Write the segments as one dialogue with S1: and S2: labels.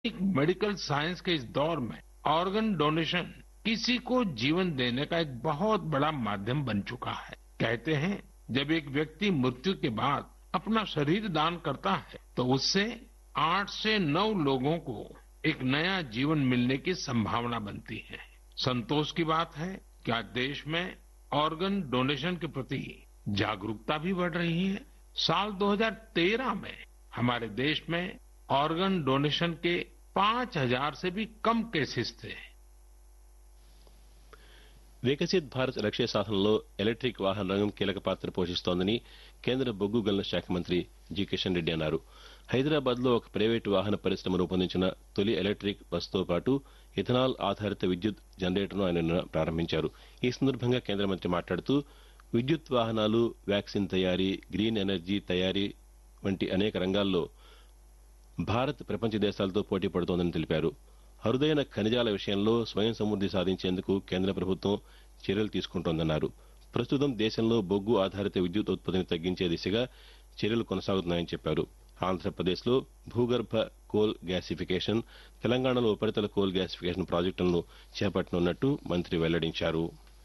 S1: medical science के इस दौर में ऑर्गन डोनेशन किसी को जीवन देने का एक बहुत बड़ा माध्यम बन चुका है कहते हैं जब एक व्यक्ति मृत्यु के बाद अपना शरीर दान करता है तो उससे आठ से नौ लोगों को एक नया जीवन मिलने की संभावना बनती है संतोष की बात है कि आज देश में ऑर्गन डोनेशन के प्रति जागरूकता भी बढ़ रही है साल 2013 में हमारे देश में ऑर्गन डोनेशन के 5000 से भी कम केसेस थे
S2: వికసిత్ భారత్ లక్ష్య సాధనలో ఎలక్ట్రిక్ వాహన రంగం కీలక పాత్ర పోషిస్తోందని కేంద్ర బొగ్గు గనుల శాఖ మంత్రి జి కిషన్ రెడ్డి అన్నారు హైదరాబాద్ లో ఒక ప్రైవేటు వాహన పరిశ్రమ రూపొందించిన తొలి ఎలక్ట్రిక్ బస్సుతో పాటు ఇథనాల్ ఆధారిత విద్యుత్ జనరేటర్ను ఆయన నిన్న ప్రారంభించారు ఈ సందర్భంగా కేంద్ర మంత్రి మాట్లాడుతూ విద్యుత్ వాహనాలు వ్యాక్సిన్ తయారీ గ్రీన్ ఎనర్జీ తయారీ వంటి అనేక రంగాల్లో భారత్ ప్రపంచ దేశాలతో పోటీ పడుతోందని తెలిపారు అరుదైన ఖనిజాల విషయంలో స్వయం సమృద్ది సాధించేందుకు కేంద్ర ప్రభుత్వం చర్యలు తీసుకుంటోందన్నారు ప్రస్తుతం దేశంలో బొగ్గు ఆధారిత విద్యుత్ ఉత్పత్తిని తగ్గించే దిశగా చర్యలు కొనసాగుతున్నాయని చెప్పారు ఆంధ్రప్రదేశ్లో భూగర్భ కోల్ గ్యాసిఫికేషన్ తెలంగాణలో ఉపరితల కోల్ గ్యాసిఫికేషన్ ప్రాజెక్టులను చేపట్టనున్నట్టు మంత్రి వెల్లడించారు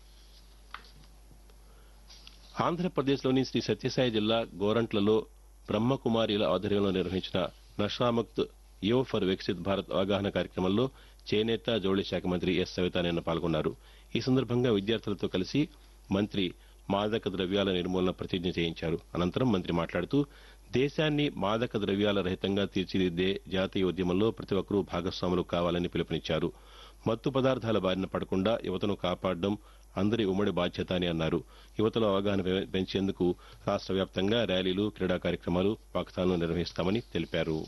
S2: ఆంధ్రప్రదేశ్లోని శ్రీ సత్యసాయి జిల్లా గోరంట్లలో బ్రహ్మకుమారిల ఆధ్వర్యంలో నిర్వహించిన నషాముక్త్ యువ ఫర్ వికసిత్ భారత్ అవగాహన కార్యక్రమంలో చేనేత జౌళి శాఖ మంత్రి ఎస్ సవిత నిన్న పాల్గొన్నారు ఈ సందర్భంగా విద్యార్థులతో కలిసి మంత్రి మాదక ద్రవ్యాల నిర్మూలన ప్రతిజ్ఞ చేయించారు అనంతరం మంత్రి మాట్లాడుతూ దేశాన్ని మాదక ద్రవ్యాల రహితంగా తీర్చిదిద్దే జాతీయ ఉద్యమంలో ప్రతి ఒక్కరూ భాగస్వాములు కావాలని పిలుపునిచ్చారు మత్తు పదార్థాల బారిన పడకుండా యువతను కాపాడడం అందరి ఉమ్మడి బాధ్యత అని అన్నారు యువతలో అవగాహన పె- పెంచేందుకు రాష్ట్ర వ్యాప్తంగా ర్యాలీలు క్రీడా కార్యక్రమాలు వాకథాన్లు నిర్వహిస్తామని తెలిపారు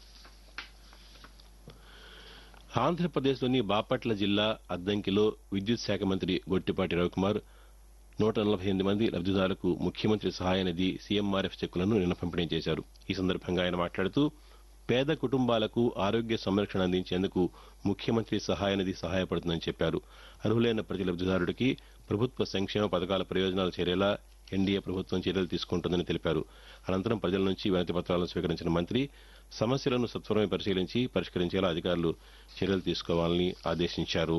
S2: ఆంధ్రప్రదేశ్లోని బాపట్ల జిల్లా అద్దంకిలో విద్యుత్ శాఖ మంత్రి గొట్టిపాటి రవికుమార్ నూట నలభై ఎనిమిది మంది లబ్దిదారులకు ముఖ్యమంత్రి సహాయ నిధి సీఎంఆర్ఎఫ్ చెక్కులను నిన్న పంపిణీ చేశారు ఈ సందర్భంగా ఆయన మాట్లాడుతూ పేద కుటుంబాలకు ఆరోగ్య సంరక్షణ అందించేందుకు ముఖ్యమంత్రి సహాయ నిధి సహాయపడుతుందని చెప్పారు అర్హులైన ప్రతి లబ్దిదారుడికి ప్రభుత్వ సంక్షేమ పథకాల ప్రయోజనాలు చేరేలా ఎన్డీఏ ప్రభుత్వం చర్యలు తీసుకుంటుందని తెలిపారు అనంతరం ప్రజల నుంచి వినతి పత్రాలను స్వీకరించిన మంత్రి సమస్యలను సత్వరమే పరిశీలించి పరిష్కరించేలా అధికారులు చర్యలు తీసుకోవాలని ఆదేశించారు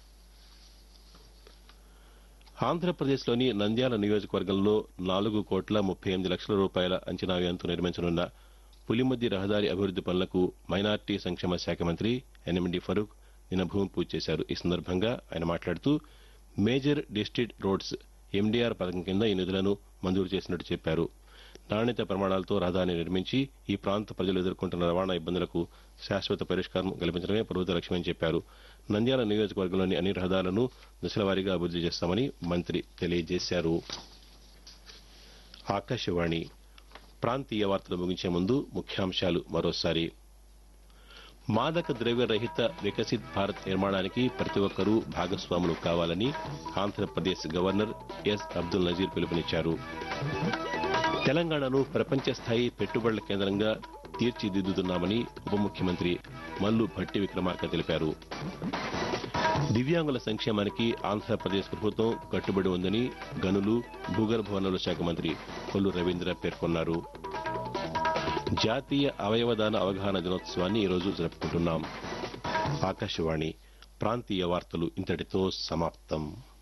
S2: ఆంధ్రప్రదేశ్లోని నంద్యాల నియోజకవర్గంలో నాలుగు కోట్ల ముప్పై ఎనిమిది లక్షల రూపాయల అంచనా వ్యయంతో నిర్మించనున్న పులిమద్ది రహదారి అభివృద్ది పనులకు మైనార్టీ సంక్షేమ శాఖ మంత్రి ఎన్ఎండి ఫరూక్ నిన్న భూమి పూజ చేశారు ఈ సందర్భంగా ఆయన మాట్లాడుతూ మేజర్ డిస్ట్రిక్ట్ రోడ్స్ ఎండీఆర్ పథకం కింద ఈ నిధులను మంజూరు చేసినట్టు చెప్పారు నాణ్యత ప్రమాణాలతో రహదారిని నిర్మించి ఈ ప్రాంత ప్రజలు ఎదుర్కొంటున్న రవాణా ఇబ్బందులకు శాశ్వత పరిష్కారం కల్పించడమే ప్రభుత్వ లక్ష్యమని చెప్పారు నంద్యాల నియోజకవర్గంలోని అన్ని రహదారులను దశలవారీగా అభివృద్ది చేస్తామని మంత్రి తెలియజేశారు ఆకాశవాణి ప్రాంతీయ వార్తలు ముగించే ముందు ముఖ్యాంశాలు మరోసారి మాదక ద్రవ్య రహిత వికసిత్ భారత్ నిర్మాణానికి ప్రతి ఒక్కరూ భాగస్వాములు కావాలని ఆంధ్రప్రదేశ్ గవర్నర్ ఎస్ అబ్దుల్ నజీర్ పిలుపునిచ్చారు తెలంగాణను ప్రపంచ స్థాయి పెట్టుబడుల కేంద్రంగా తీర్చిదిద్దుతున్నామని ఉప ముఖ్యమంత్రి మల్లు భట్టి విక్రమార్క తెలిపారు దివ్యాంగుల సంక్షేమానికి ఆంధ్రప్రదేశ్ ప్రభుత్వం కట్టుబడి ఉందని గనులు భూగర్భ వనరుల శాఖ మంత్రి కొల్లు రవీంద్ర పేర్కొన్నారు జాతీయ అవయవదాన అవగాహన దినోత్సవాన్ని ఈరోజు జరుపుకుంటున్నాం ఆకాశవాణి ప్రాంతీయ వార్తలు ఇంతటితో సమాప్తం